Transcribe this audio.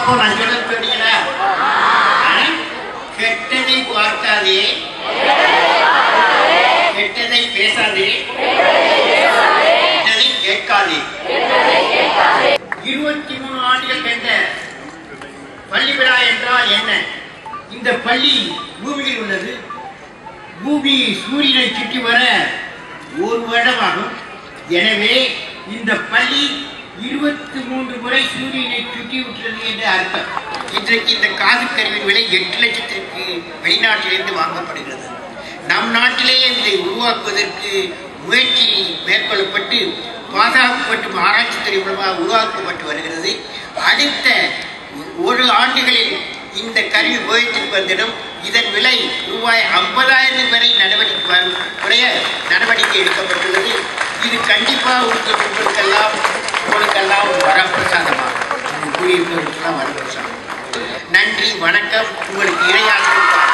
அப்போ நான் சொல்ல சொன்னீங்களா ஆ? கெட்டதை பார்க்காதே கெட்டதை பேசாதே கெட்டதை கேட்காதே இருபத்தி மூணு ஆண்டுகள் கண்ட பள்ளி விழா என்றால் என்ன இந்த பள்ளி பூமியில் உள்ளது பூமி சூரியனை சுற்றி வர ஒரு வருடமாகும் எனவே இந்த பள்ளி இருபத்தி மூன்று முறை சூரியனை சுற்றி விட்டது என்று அர்த்தம் இன்றைக்கு இந்த காது கருவியின் விலை எட்டு லட்சத்திற்கு வெளிநாட்டிலிருந்து வாங்கப்படுகிறது நம் நாட்டிலேயே இதை உருவாக்குவதற்கு முயற்சி மேற்கொள்ளப்பட்டு பாதுகாப்பு மற்றும் ஆராய்ச்சித்துறை மூலமாக உருவாக்கப்பட்டு வருகிறது அடுத்த ஒரு ஆண்டுகளில் இந்த கருவி உபயோகித்து வந்திடும் இதன் விலை ரூபாய் ஐம்பதாயிரம் வரை நடவடிக்கை வ- குறைய நடவடிக்கை எடுக்கப்பட்டுள்ளது இது கண்டிப்பாக உங்களுக்கு உங்களுக்கெல்லாம் உங்களுக்கெல்லாம் வரப்பிரசாதமாகும் கூறியிருப்பவர்களுக்கெல்லாம் வரப்பிரசாதம் நன்றி வணக்கம் உங்களுக்கு இறையாசிரியர்